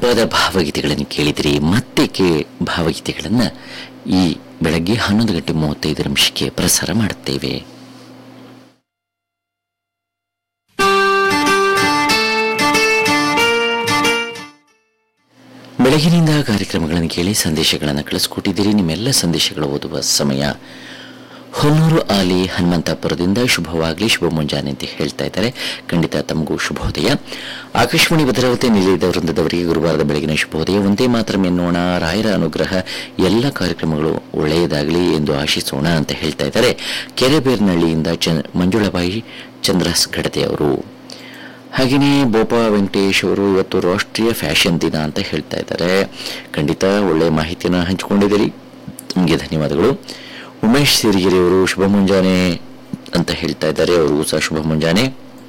ತಂಪಾದ ಭಾವಗೀತೆಗಳನ್ನು ಕೇಳಿದಿರಿ ಮತ್ತೆ ಕೇ ಭಾವಗೀತೆಗಳನ್ನು ಈ ಬೆಳಗ್ಗೆ ಹನ್ನೊಂದು ಗಂಟೆ ಮೂವತ್ತೈದು ನಿಮಿಷಕ್ಕೆ ಪ್ರಸಾರ ಮಾಡುತ್ತೇವೆ ಬೆಳಗಿನಿಂದ ಕಾರ್ಯಕ್ರಮಗಳನ್ನು ಕೇಳಿ ಸಂದೇಶಗಳನ್ನು ಕಳಿಸ್ಕೊಟ್ಟಿದ್ದೀರಿ ನಿಮ್ಮೆಲ್ಲ ಭರವಸೆಗಳು ಓದುವ ಸಮಯ ಹೊನ್ನೂರು ಆಲಿ ಹನುಮಂತಪುರದಿಂದ ಶುಭವಾಗಲಿ ಶುಭ ಮುಂಜಾನೆ ಅಂತ ಹೇಳ್ತಾ ಇದ್ದಾರೆ ಖಂಡಿತ ತಮಗೂ ಶುಭೋದಯ ಆಕಾಶವಾಣಿ ಭದ್ರಾವತಿ ನಿಲಯದ ವೃಂದದವರಿಗೆ ಗುರುವಾರದ ಬೆಳಗಿನ ಶುಭೋದಯ ಒಂದೇ ಮಾತ್ರ ಎನ್ನೋಣ ರಾಯರ ಅನುಗ್ರಹ ಎಲ್ಲ ಕಾರ್ಯಕ್ರಮಗಳು ಒಳ್ಳೆಯದಾಗಲಿ ಎಂದು ಆಶಿಸೋಣ ಅಂತ ಹೇಳ್ತಾ ಇದ್ದಾರೆ ಕೆರೆಬೇರ್ನಹಳ್ಳಿಯಿಂದ ಚ ಮಂಜುಳಾಬಾಯಿ ಚಂದ್ರಸ್ ಗಡತೆ ಅವರು ಹಾಗೆಯೇ ಬೋಪಾ ವೆಂಕಟೇಶ್ ಅವರು ಇವತ್ತು ರಾಷ್ಟ್ರೀಯ ಫ್ಯಾಷನ್ ದಿನ ಅಂತ ಹೇಳ್ತಾ ಇದ್ದಾರೆ ಖಂಡಿತ ಒಳ್ಳೆಯ ಮಾಹಿತಿಯನ್ನು ಹಂಚಿಕೊಂಡಿದ್ದೀರಿ ನಿಮಗೆ ಧನ್ಯವಾದಗಳು ಉಮೇಶ್ ಸಿರಿಗೆರೆ ಅವರು ಶುಭ ಮುಂಜಾನೆ ಅಂತ ಹೇಳ್ತಾ ಇದ್ದಾರೆ ಅವರಿಗೂ ಸಹ ಶುಭ ಮುಂಜಾನೆ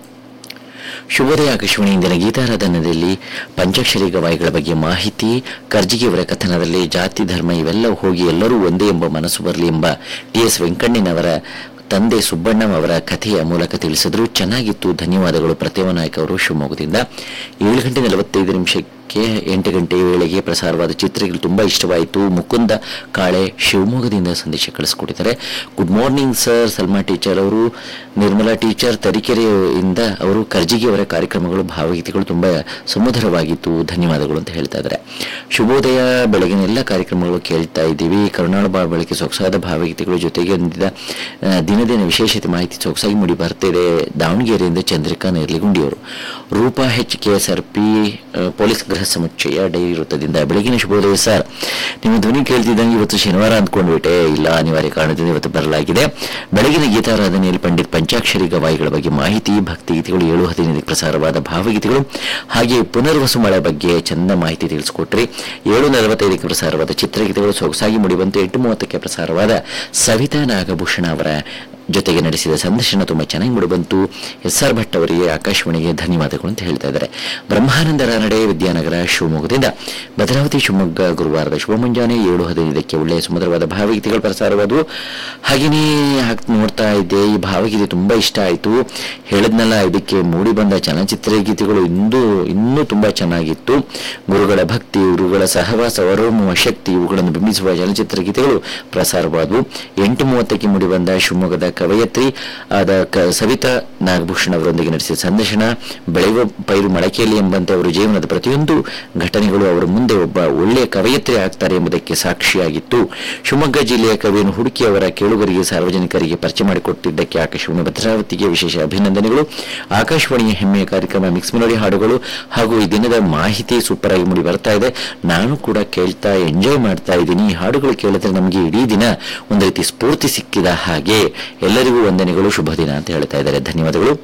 ಶುಭೋದಯ ಆಕಾಶವಾಣಿ ಇಂದಿನ ಗೀತಾರಾಧನದಲ್ಲಿ ಪಂಚಾಕ್ಷರಿ ಗವಾಯಿಗಳ ಬಗ್ಗೆ ಮಾಹಿತಿ ಕರ್ಜಿಗಿಯವರ ಕಥನದಲ್ಲಿ ಜಾತಿ ಧರ್ಮ ಇವೆಲ್ಲ ಹೋಗಿ ಎಲ್ಲರೂ ಒಂದೇ ಎಂಬ ಮನಸ್ಸು ಬರಲಿ ಎಂಬ ಟಿ ಎಸ್ ವೆಂಕಣ್ಣನವರ ತಂದೆ ಸುಬ್ಬಣ್ಣ ಅವರ ಕಥೆಯ ಮೂಲಕ ತಿಳಿಸಿದ್ರು ಚೆನ್ನಾಗಿತ್ತು ಧನ್ಯವಾದಗಳು ಪ್ರತಿಮ ನಾಯಕ್ ಅವರು ಶಿವಮೊಗ್ಗದಿಂದ ಏಳು ಗಂಟೆ ನಲವತ್ತೈದು ನಿಮಿಷಕ್ಕೆ ಎಂಟು ಗಂಟೆ ವೇಳೆಗೆ ಪ್ರಸಾರವಾದ ಚಿತ್ರಗಳು ತುಂಬಾ ಇಷ್ಟವಾಯಿತು ಮುಕುಂದ ಕಾಳೆ ಶಿವಮೊಗ್ಗದಿಂದ ಸಂದೇಶ ಕಳಿಸ್ಕೊಟ್ಟಿದ್ದಾರೆ good morning sir Salma teacher ಅವರು ನಿರ್ಮಲಾ ಟೀಚರ್ ತರೀಕೆರೆಯಿಂದ ಅವರು ಕರ್ಜಿಗಿ ಅವರ ಕಾರ್ಯಕ್ರಮಗಳು ಭಾವಗೀತೆಗಳು ತುಂಬಾ ಸುಮಧುರವಾಗಿತ್ತು ಧನ್ಯವಾದಗಳು ಅಂತ ಹೇಳ್ತಾ ಇದ್ದಾರೆ ಶುಭೋದಯ ಬೆಳಗಿನ ಎಲ್ಲ ಕಾರ್ಯಕ್ರಮಗಳು ಕೇಳ್ತಾ ಇದ್ದೀವಿ ಕರುಣಾಳ ಬಾ ಬೆಳಗ್ಗೆ ಸೊಗಸಾದ ಭಾವಗೀತೆಗಳು ಜೊತೆಗೆ ಹೊಂದಿದ ಆ, ದಿನದಿನ ವಿಶೇಷತೆ ಮಾಹಿತಿ ಸೊಗಸಾಗಿ ಮೂಡಿ ಬರ್ತಿದೆ ದಾವಣಗೆರೆಯಿಂದ ಚಂದ್ರಿಕಾ ನೇರ್ಲಿಗುಂಡಿಯವರು Roopa H K S R P police ಗೃಹ ಸಮುಚ್ಚಯ ಡೈರಿ ವೃತ್ತದಿಂದ ಬೆಳಗಿನ ಶುಭೋದಯ ಸರ್ ನಿಮ್ಮ ಧ್ವನಿ ಕೇಳ್ತಿದ್ದಂಗೆ ಇವತ್ತು ಶನಿವಾರ ಅಂದ್ಕೊಂಡ್ಬಿಟ್ಟೆ ಇಲ್ಲ ಅನಿವಾರ್ಯ ಕಾರಣದಿಂದ ಇವತ್ತು ಬರಲಾಗಿದೆ ಬೆಳಗಿನ ಗೀತಾರಾಧನೆಯಲ್ಲಿ ಪಂಡಿತ್ ಪಂಚಾಕ್ಷರಿ ಗವಾಯಿಗಳ ಬಗ್ಗೆ ಮಾಹಿತಿ ಭಕ್ತಿಗೀತೆಗಳು ಏಳು ಹದಿನೈದಕ್ಕೆ ಪ್ರಸಾರವಾದ ಭಾವಗೀತೆಗಳು ಹಾಗೆ ಪುನರ್ವಸು ಮಳೆ ಬಗ್ಗೆ ಚಂದ ಮಾಹಿತಿ ತಿಳಿಸ್ಕೊಟ್ರಿ ಏಳು ನಲವತ್ತೈದಕ್ಕೆ ಪ್ರಸಾರವಾದ ಚಿತ್ರಗೀತೆಗಳು ಸೊಗಸಾಗಿ ಮೂಡಿಬಂತು ಎಂಟು ಮೂವತ್ತಕ್ಕೆ ಪ್ರಸಾರವಾದ ಸವಿತಾ ನಾಗಭೂಷಣ ಅವರ ಜೊತೆಗೆ ನಡೆಸಿದ ಸಂದರ್ಶನ ತುಂಬಾ ಚೆನ್ನಾಗಿ ಮೂಡಿಬಂತು ಎಸ್ ಆರ್ ಭಟ್ ಅವರಿಗೆ ಆಕಾಶವಾಣಿಗೆ ಧನ್ಯವಾದಗಳು ಅಂತ ಹೇಳ್ತಾ ಇದ್ದಾರೆ ಬ್ರಹ್ಮಾನಂದ ರಾನಡೆ ವಿದ್ಯಾನಗರ ಶಿವಮೊಗ್ಗದಿಂದ ಭದ್ರಾವತಿ ಶಿವಮೊಗ್ಗ ಗುರುವಾರದ ಶುಭ ಮುಂಜಾನೆ ಏಳು ಹದಿನೈದಕ್ಕೆ ಒಳ್ಳೆಯ ಸುಮಧುರವಾದ ಭಾವಗೀತೆಗಳು ಪ್ರಸಾರವಾದವು ಹಾಗೆಯೇ ಹಾಕ್ ನೋಡ್ತಾ ಇದ್ದೆ ಈ ಭಾವಗೀತೆ ತುಂಬಾ ಇಷ್ಟ ಆಯಿತು ಹೇಳದ್ನಲ್ಲ ಇದಕ್ಕೆ ಮೂಡಿ ಬಂದ ಚಲನಚಿತ್ರ ಗೀತೆಗಳು ಇಂದು ಇನ್ನೂ ತುಂಬಾ ಚೆನ್ನಾಗಿತ್ತು ಗುರುಗಳ ಭಕ್ತಿ ಗುರುಗಳ ಸಹವಾಸ ಹೊರಹೊಮ್ಮುವ ಶಕ್ತಿ ಇವುಗಳನ್ನು ಬಿಂಬಿಸುವ ಚಲನಚಿತ್ರ ಗೀತೆಗಳು ಪ್ರಸಾರವಾದವು ಎಂಟು ಮೂವತ್ತಕ್ಕೆ ಮೂಡಿಬಂದ ಶಿವಮೊಗ್ಗದ ಕವಯತ್ರಿ ಆದ ಕ ಸವಿತಾ ನಾಗಭೂಷಣ್ ಅವರೊಂದಿಗೆ ನಡೆಸಿದ ಸಂದರ್ಶನ ಬೆಳೆಯುವ ಪೈರು ಮೊಳಕೆಯಲ್ಲಿ ಎಂಬಂತೆ ಅವರ ಜೀವನದ ಪ್ರತಿಯೊಂದು ಘಟನೆಗಳು ಅವರ ಮುಂದೆ ಒಬ್ಬ ಒಳ್ಳೆಯ ಕವಯತ್ರಿ ಆಗ್ತಾರೆ ಎಂಬುದಕ್ಕೆ ಸಾಕ್ಷಿಯಾಗಿತ್ತು ಶಿವಮೊಗ್ಗ ಜಿಲ್ಲೆಯ ಕವಿಯನ್ನು ಹುಡುಕಿ ಅವರ ಕೇಳುಗರಿಗೆ ಸಾರ್ವಜನಿಕರಿಗೆ ಪರಿಚಯ ಮಾಡಿಕೊಟ್ಟಿದ್ದಕ್ಕೆ ಆಕಾಶವಾಣಿ ಭದ್ರಾವತಿಗೆ ವಿಶೇಷ ಅಭಿನಂದನೆಗಳು ಆಕಾಶವಾಣಿಯ ಹೆಮ್ಮೆಯ ಕಾರ್ಯಕ್ರಮ ಮಿಕ್ಸ್ ಮೆಲೋಡಿ ಹಾಡುಗಳು ಹಾಗೂ ಈ ದಿನದ ಮಾಹಿತಿ ಸೂಪರ್ ಆಗಿ ಮೂಡಿ ಬರ್ತಾ ಇದೆ ನಾನು ಕೂಡ ಕೇಳ್ತಾ ಎಂಜಾಯ್ ಮಾಡ್ತಾ ಇದ್ದೀನಿ ಈ ಹಾಡುಗಳು ಕೇಳಿದ್ರೆ ನಮಗೆ ಇಡೀ ದಿನ ಒಂದು ರೀತಿ ಸ್ಫೂರ್ತಿ ಸಿಕ್ಕಿದ ಹಾಗೆ ಎಲ್ಲರಿಗೂ ವಂದನೆಗಳು ಶುಭ ದಿನ ಅಂತ ಹೇಳ್ತಾ ಇದ್ದಾರೆ ಧನ್ಯವಾದಗಳು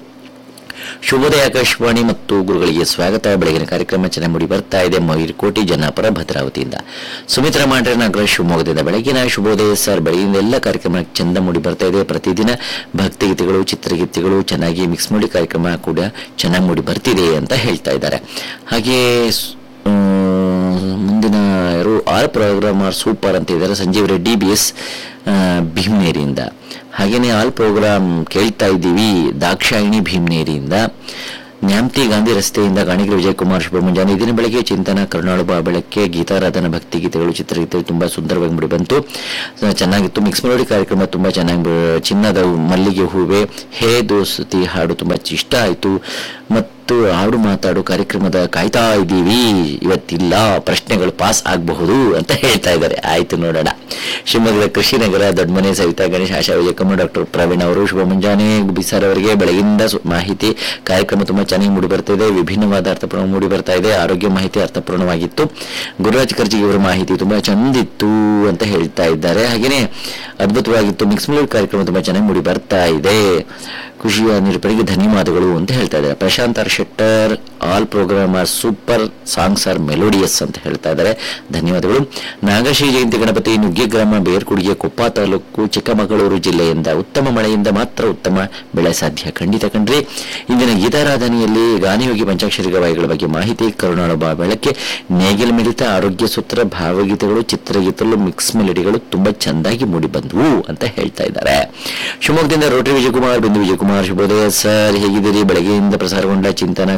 ಶುಭೋದಯ ಆಕಾಶವಾಣಿ ಮತ್ತು ಗುರುಗಳಿಗೆ ಸ್ವಾಗತ ಬೆಳಗಿನ ಕಾರ್ಯಕ್ರಮ ಚೆನ್ನಾಗಿ ಮೂಡಿ ಬರ್ತಾ ಇದೆ ಮಯೂರ್ಕೋಟಿ ಜನ್ನಾಪುರ ಭದ್ರಾವತಿಯಿಂದ ಸುಮಿತ್ರಾ ಮಾಂಡ್ರೆ ನಾಗರಾಜ್ ಶಿವಮೊಗ್ಗದಿಂದ ಬೆಳಗಿನ ಶುಭೋದಯ ಸರ್ ಬೆಳಗಿನ ಎಲ್ಲ ಕಾರ್ಯಕ್ರಮ ಚಂದ ಮೂಡಿ ಬರ್ತಾ ಇದೆ ಪ್ರತಿದಿನ ಭಕ್ತಿಗೀತೆಗಳು ಚಿತ್ರಗೀತೆಗಳು ಚೆನ್ನಾಗಿ ಮಿಕ್ಸ್ ಮಾಡಿ ಕಾರ್ಯಕ್ರಮ ಕೂಡ ಚೆನ್ನಾಗಿ ಮೂಡಿ ಬರ್ತಿದೆ ಅಂತ ಹೇಳ್ತಾ ಇದ್ದಾರೆ ಹಾಗೆ ಸ್- ಆ, ಮುಂದಿನ ಯಾರು ಆಲ್ ಪ್ರೋಗ್ರಾಮರ್ ಸೂಪರ್ ಅಂತ ಇದ್ದಾರೆ ಸಂಜೀವ್ ರೆಡ್ಡಿ ಬಿ ಎಸ್ ಭೀಮನೇರಿಯಿಂದ ಹಾಗೇನೆ ಆಲ್ ಪ್ರೋಗ್ರಾಮ್ ಕೇಳ್ತಾ ಇದ್ದೀವಿ ದಾಕ್ಷಾಯಿಣಿ ಭೀಮನೇರಿಯಿಂದ ನ್ಯಾಮ್ತಿ ಗಾಂಧಿ ರಸ್ತೆಯಿಂದ ಗಾಣಿಗರ ವಿಜಯಕುಮಾರ್ ಶುಭ ಮುಂಜಾನೆ ದಿನ ಬೆಳಗ್ಗೆ ಚಿಂತನ ಕರುಣಾಳುಬ ಬೆಳಗ್ಗೆ ಗೀತಾರಾಧನ ಭಕ್ತಿ ಗೀತೆಗಳು ಚಿತ್ರಗೀತೆಗಳು ತುಂಬಾ ಸುಂದರವಾಗಿ ಮೂಡಿ ಬಂತು ಆ, ಚೆನ್ನಾಗಿತ್ತು ಮಿಕ್ಸ್ ಮೆಲೋಡಿ ಕಾರ್ಯಕ್ರಮ ತುಂಬಾ ಚೆನ್ನಾಗಿ ಬ- ಚಿನ್ನದ ಮಲ್ಲಿಗೆ ಹೂವೆ ಹೇ ದೋಸ್ತಿ ಹಾಡು ತುಂಬಾ ಇಷ್ಟ ಆಯಿತು ಮತ್ತು ಹಾಡು ಮಾತಾಡು ಕಾರ್ಯಕ್ರಮದ ಕಾಯ್ತಾ ಇದ್ದೀವಿ ಇವತ್ತಿಲ್ಲ ಪ್ರಶ್ನೆಗಳು ಪಾಸ್ ಆಗಬಹುದು ಅಂತ ಹೇಳ್ತಾ ಇದ್ದಾರೆ ಆಯ್ತು ನೋಡೋಣ ಶಿವಮೊಗ್ಗದ ಕೃಷಿನಗರ ದೊಡ್ಡಮನೆ ಸವಿತಾ ಗಣೇಶ್ ಆಶಾ ವಿಜಯಕುಮಾರ್ ಡಾಕ್ಟರ್ ಪ್ರವೀಣ್ ಅವರು ಶುಭ ಮುಂಜಾನೆ ಬಿಸಾರ್ ಅವರಿಗೆ ಬೆಳಗಿಂದ ಸು- ಮಾಹಿತಿ ಕಾರ್ಯಕ್ರಮ ತುಂಬಾ ಚೆನ್ನಾಗಿ ಮೂಡಿ ಬರ್ತಾ ಇದೆ ವಿಭಿನ್ನವಾದ ಅರ್ಥಪೂರ್ಣ ಮೂಡಿ ಬರ್ತಾ ಇದೆ ಆರೋಗ್ಯ ಮಾಹಿತಿ ಅರ್ಥಪೂರ್ಣವಾಗಿತ್ತು ಗುರುರಾಜ್ ಕರ್ಜಿಗೆ ಅವರ ಮಾಹಿತಿ ತುಂಬಾ ಚಂದಿತ್ತು ಅಂತ ಹೇಳ್ತಾ ಇದ್ದಾರೆ ಹಾಗೇನೆ ಅದ್ಭುತವಾಗಿತ್ತು ಮಿಕ್ಸ್ ಮಿಲೋಡ್ ಕಾರ್ಯಕ್ರಮ ತುಂಬಾ ಚೆನ್ನಾಗಿ ಮೂಡಿ ಬರ್ತಾ ಇದೆ ಖುಷಿಯ ನಿರೂಪಣೆಗೆ ಧನ್ಯವಾದಗಳು ಅಂತ ಹೇಳ್ತಾ ಇದ್ದಾರೆ Prashanth R Shettar all programmer super songs are melodious ಅಂತ ಹೇಳ್ತಾ ಇದ್ದಾರೆ ಧನ್ಯವಾದಗಳು ನಾಗಶ್ರೀ ಜಯಂತಿ ಗಣಪತಿ ನುಗ್ಗೆ ಗ್ರಾಮ ಬೇರ್ಕುಡಿಗೆ ಕೊಪ್ಪ ತಾಲೂಕು ಚಿಕ್ಕಮಗಳೂರು ಜಿಲ್ಲೆಯಿಂದ ಉತ್ತಮ ಮಳೆಯಿಂದ ಮಾತ್ರ ಉತ್ತಮ ಬೆಳೆ ಸಾಧ್ಯ ಖಂಡಿತ ಕಣ್ರಿ ಇಂದಿನ ಗೀತಾರಾಧನೆಯಲ್ಲಿ ಗಾನಯೋಗಿ ಪಂಚಾಕ್ಷರಿ ಗವಾಯಿಗಳ ಬಗ್ಗೆ ಮಾಹಿತಿ ಕರುಣಾಳುಬ ಬೆಳಕ್ಕೆ ನೇಗಿಲ ಮಿಡಿತ ಆರೋಗ್ಯ ಸೂತ್ರ ಭಾವಗೀತೆಗಳು ಚಿತ್ರಗೀತೆಗಳು ಮಿಕ್ಸ್ ಮೆಲಡಿಗಳು ತುಂಬಾ ಚೆಂದಾಗಿ ಮೂಡಿ ಬಂದವು ಅಂತ ಹೇಳ್ತಾ ಇದ್ದಾರೆ ಶಿವಮೊಗ್ಗದಿಂದ ರೋಟರಿ ವಿಜಯಕುಮಾರ್ ಬಿಂದು ವಿಜಯಕುಮಾರ್ ಶುಭೋದಯ ಸರ್ ಹೇಗಿದ್ದೀರಿ ಬೆಳಗ್ಗೆಯಿಂದ ಪ್ರಸಾರಗೊಂಡ ಚಿಂತನ ಕರುಣಾಳುಬ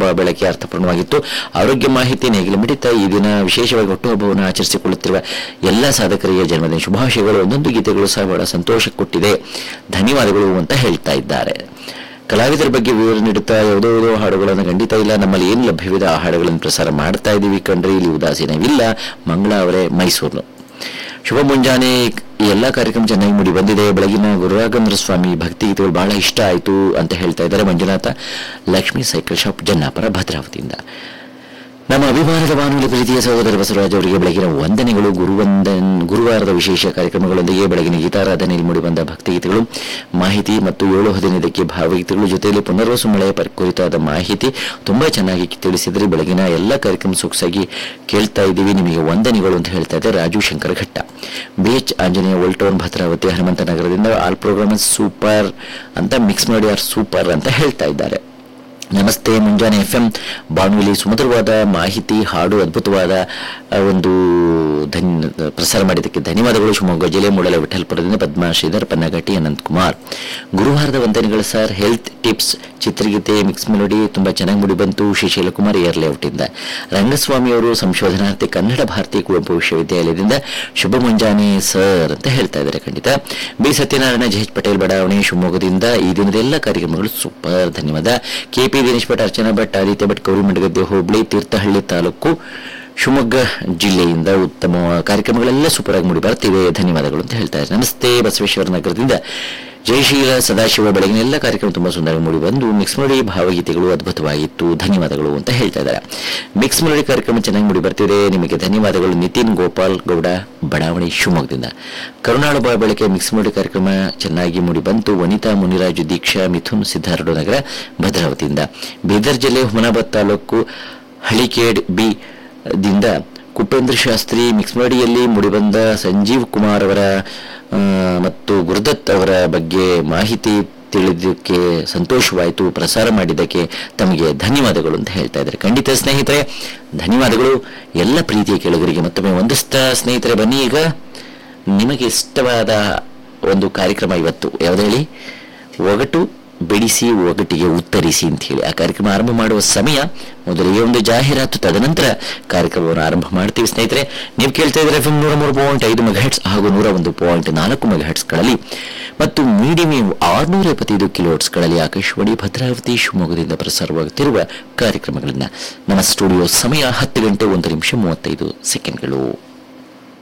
ಬೆಳಕೆ ಅರ್ಥಪೂರ್ಣವಾಗಿತ್ತು ಆರೋಗ್ಯ ಮಾಹಿತಿ ನೇಗಿಲ ಮಿಡಿತ ಈ ದಿನ ವಿಶೇಷವಾಗಿ ಹುಟ್ಟುಹಬ್ಬವನ್ನು ಆಚರಿಸಿಕೊಳ್ಳುತ್ತಿರುವ ಎಲ್ಲ ಸಾಧಕರಿಗೆ ಜನ್ಮದಿನ ಶುಭಾಶಯಗಳು ಒಂದೊಂದು ಗೀತೆಗಳು ಸಹ ಬಹಳ ಸಂತೋಷ ಕೊಟ್ಟಿದೆ ಧನ್ಯವಾದಗಳು ಅಂತ ಹೇಳ್ತಾ ಇದ್ದಾರೆ ಕಲಾವಿದರ ಬಗ್ಗೆ ವಿವರ ನೀಡುತ್ತಾ ಯಾವುದೋ ಯಾವುದೋ ಹಾಡುಗಳನ್ನು ಖಂಡಿತ ಇಲ್ಲ ನಮ್ಮಲ್ಲಿ ಏನು ಲಭ್ಯವಿದೆ ಆ ಹಾಡುಗಳನ್ನು ಪ್ರಸಾರ ಮಾಡ್ತಾ ಇದ್ದೀವಿ ಕಣ್ರಿ ಇಲ್ಲಿ ಉದಾಸೀನವಿಲ್ಲ ಮಂಗಳ ಅವರೇ ಮೈಸೂರು ಶುಭ ಮುಂಜಾನೆ ಈ ಎಲ್ಲ ಕಾರ್ಯಕ್ರಮ ಚೆನ್ನಾಗಿ ಮೂಡಿ ಬಂದಿದೆ ಬೆಳಗಿನ ಗುರುರಾಘವೇಂದ್ರ ಸ್ವಾಮಿ ಭಕ್ತಿಗೀತೆಗಳು ಬಹಳ ಇಷ್ಟ ಆಯಿತು ಅಂತ ಹೇಳ್ತಾ ಇದ್ದಾರೆ ಮಂಜುನಾಥ ಲಕ್ಷ್ಮೀ ಸೈಕಲ್ ಶಾಪ್ ಜನ್ನಾಪುರ ಭದ್ರಾವತಿಯಿಂದ ನಮ್ಮ ಅಭಿಮಾನದ ಬಾನುಲಿ ಪ್ರೀತಿಯ ಸಹೋದರ ಬಸವರಾಜ್ ಅವರಿಗೆ ಬೆಳಗಿನ ವಂದನೆಗಳು ಗುರುವಂದನ್ ಗುರುವಾರದ ವಿಶೇಷ ಕಾರ್ಯಕ್ರಮಗಳೊಂದಿಗೆ ಬೆಳಗಿನ ಗೀತಾರಾಧನೆಯಲ್ಲಿ ಮೂಡಿಬಂದ ಭಕ್ತಿಗೀತೆಗಳು ಮಾಹಿತಿ ಮತ್ತು ಏಳು ಹದಿನೈದಕ್ಕೆ ಭಾವಗೀತೆಗಳು ಜೊತೆಯಲ್ಲಿ ಪುನರ್ವಸು ಮಳೆಯ ಪರಿ- ಕುರಿತಾದ ಮಾಹಿತಿ ತುಂಬಾ ಚೆನ್ನಾಗಿ ತಿಳಿಸಿದ್ರಿ ಬೆಳಗಿನ ಎಲ್ಲ ಕಾರ್ಯಕ್ರಮ ಸೊಗಸಾಗಿ ಕೇಳ್ತಾ ಇದ್ದೀವಿ ನಿಮಗೆ ವಂದನೆಗಳು ಅಂತ ಹೇಳ್ತಾ ಇದ್ದಾರೆ Raju Shankara Ghatta B H Anjaneya old town Bhadravati Hanumantha ನಗರದಿಂದ ಆಲ್ ಪ್ರೋಗ್ರಾಮ್ ಸೂಪರ್ ಅಂತ ಮಿಕ್ಸ್ ಮಾಡಿ ಆರ್ ಸೂಪರ್ ಅಂತ ಹೇಳ್ತಾ ಇದ್ದಾರೆ ನಮಸ್ತೆ ಮುಂಜಾನೆ ಎಫ್ ಎಂ ಬಾನುಲಿ ಸುಮಧುರವಾದ ಮಾಹಿತಿ ಹಾಡು ಅದ್ಭುತವಾದ ಆ, ಒಂದು ಧನ್ ಪ್ರಸಾರ ಮಾಡಿದ್ದಕ್ಕೆ ಧನ್ಯವಾದಗಳು ಶಿವಮೊಗ್ಗ ಜಿಲ್ಲೆ ಮೂಡಲ ವಿಠಲ್ಪುರದಿಂದ ಪದ್ಮಾ ಶ್ರೀಧರ್ ಪನ್ನಗಟ್ಟಿ ಅನಂತ್ ಕುಮಾರ್ ಗುರುವಾರದ ವಂದನೆಗಳು ಸರ್ ಹೆಲ್ತ್ ಟಿಪ್ಸ್ ಚಿತ್ರಗೀತೆ ಮಿಕ್ಸ್ ಮೆಲೋಡಿ ತುಂಬಾ ಚೆನ್ನಾಗಿ ಮೂಡಿ ಬಂತು ಶ್ರೀಶೈಲ ಕುಮಾರ್ ಏರ್ ಲೇಔಟಿಂದ ರಂಗಸ್ವಾಮಿ ಅವರು ಸಂಶೋಧನಾರ್ಥಿ ಕನ್ನಡ ಭಾರತಿ ಕುವೆಂಪು ವಿಶ್ವವಿದ್ಯಾಲಯದಿಂದ ಶುಭ ಮುಂಜಾನೆ ಸರ್ ಅಂತ ಹೇಳ್ತಾ ಇದ್ದಾರೆ ಖಂಡಿತ B Satyanarayana J H Patel ಬಡಾವಣೆ ಶಿವಮೊಗ್ಗದಿಂದ ಈ ದಿನದ ಎಲ್ಲ ಕಾರ್ಯಕ್ರಮಗಳು ಸೂಪರ್ ಧನ್ಯವಾದ ಕೆಪಿ ದಿನೇಶ್ ಭಟ್ ಅರ್ಚನಾ ಭಟ್ ಆದಿತ್ಯ ಭಟ್ ಗೌರಿಮಂಡಗದ್ದೆ ಹೋಬಳಿ ತೀರ್ಥಹಳ್ಳಿ ತಾಲೂಕು ಶಿವಮೊಗ್ಗ ಜಿಲ್ಲೆಯಿಂದ ಉತ್ತಮ ಕಾರ್ಯಕ್ರಮಗಳೆಲ್ಲ ಸೂಪರ್ ಆಗಿ ಮೂಡಿ ಬರ್ತಿವೆ ಧನ್ಯವಾದಗಳು ಅಂತ ಹೇಳ್ತಾ ಇದ್ದಾರೆ ನಮಸ್ತೆ ಬಸವೇಶ್ವರ ನಗರದಿಂದ ಜಯಶೀಲ ಸದಾಶಿವ ಬೆಳಗಿನ ಎಲ್ಲ ಕಾರ್ಯಕ್ರಮ ತುಂಬಾ ಸುಂದರವಾಗಿ ಮೂಡಿ ಬಂದು ಮಿಕ್ಸ್ ಮೆಲೋಡಿ ಭಾವಗೀತೆಗಳು ಅದ್ಭುತವಾಗಿತ್ತು ಧನ್ಯವಾದಗಳು ಅಂತ ಹೇಳ್ತಾ ಇದ್ದಾರೆ ಮಿಕ್ಸ್ ಮೆಲೋಡಿ ಕಾರ್ಯಕ್ರಮ ಚೆನ್ನಾಗಿ ಮೂಡಿ ಬರ್ತಿದೆ ನಿಮಗೆ ಧನ್ಯವಾದಗಳು ನಿತಿನ್ ಗೋಪಾಲ್ ಗೌಡ ಬಡಾವಣೆ ಶಿವಮೊಗ್ಗದಿಂದ ಕರುಣಾಳು ಬಾ ಬೆಳಕೆ ಮಿಕ್ಸ್ ಮೆಲೋಡಿ ಕಾರ್ಯಕ್ರಮ ಚೆನ್ನಾಗಿ ಮೂಡಿ ಬಂತು ವನಿತಾ ಮುನಿರಾಜು ದೀಕ್ಷಾ ಮಿಥುನ್ ಸಿದ್ದಾರ್ಡು ನಗರ ಭದ್ರಾವತಿಯಿಂದ ಬೀದರ್ ಜಿಲ್ಲೆ ಹುಮನಾಬಾದ್ ತಾಲೂಕು ಹಳಿಕೇಡ್ ಬಿ ದಿಂದ ಕುಪೇಂದ್ರ ಶಾಸ್ತ್ರಿ ಮಿಕ್ಸ್ ಮೆಲೋಡಿಯಲ್ಲಿ ಮೂಡಿಬಂದ ಸಂಜೀವ್ ಕುಮಾರ್ ಅವರ ಆ, ಮತ್ತು ಗುರುದತ್ ಅವರ ಬಗ್ಗೆ ಮಾಹಿತಿ ತಿಳಿದಕ್ಕೆ ಸಂತೋಷವಾಯಿತು ಪ್ರಸಾರ ಮಾಡಿದ್ದಕ್ಕೆ ತಮಗೆ ಧನ್ಯವಾದಗಳು ಅಂತ ಹೇಳ್ತಾ ಇದ್ದಾರೆ ಖಂಡಿತ ಸ್ನೇಹಿತರೆ ಧನ್ಯವಾದಗಳು ಎಲ್ಲ ಪ್ರೀತಿಯ ಕೆಳಗರಿಗೆ ಮತ್ತೊಮ್ಮೆ ಒಂದಿಸ್ತಾ ಸ್ನೇಹಿತರೆ ಬನ್ನಿ ಈಗ ನಿಮಗೆ ಇಷ್ಟವಾದ ಒಂದು ಕಾರ್ಯಕ್ರಮ ಇವತ್ತು ಯಾವ್ದು ಹೇಳಿ ಒಗಟು ಬಿಡಿಸಿ ಒಗಟಿಗೆ ಉತ್ತರಿಸಿ ಅಂತ ಹೇಳಿ ಆ ಕಾರ್ಯಕ್ರಮ ಆರಂಭ ಮಾಡುವ ಸಮಯ ಮೊದಲಿಗೆ ಒಂದು ಜಾಹೀರಾತು ತದನಂತರ ಕಾರ್ಯಕ್ರಮವನ್ನು ಆರಂಭ ಮಾಡ್ತೀವಿ ಸ್ನೇಹಿತರೆ ನೀವು ಕೇಳ್ತಾ ಇದ್ರೆ ಎಫ್ ನೂರ ಮೂರು ಪಾಯಿಂಟ್ ಐದು ಮೆಗಾಹೆಟ್ಸ್ ಹಾಗೂ ನೂರ ಒಂದು ಪಾಯಿಂಟ್ ನಾಲ್ಕು ಮೆಗಾಹೆಟ್ಸ್ಗಳಲ್ಲಿ ಮತ್ತು ಮೀಡಿಯಂ ವೇವ್ ಆರುನೂರ ಎಪ್ಪತ್ತೈದು ಕಿಲೋಟ್ಸ್ಗಳಲ್ಲಿ ಆಕಾಶವಾಣಿ ಭದ್ರಾವತಿ ಶಿವಮೊಗ್ಗದಿಂದ ಪ್ರಸಾರವಾಗುತ್ತಿರುವ ಕಾರ್ಯಕ್ರಮಗಳನ್ನ ನಮ್ಮ ಸ್ಟುಡಿಯೋ ಸಮಯ ಹತ್ತು ಗಂಟೆ ಒಂದು ನಿಮಿಷ ಮೂವತ್ತೈದು ಸೆಕೆಂಡ್ಗಳು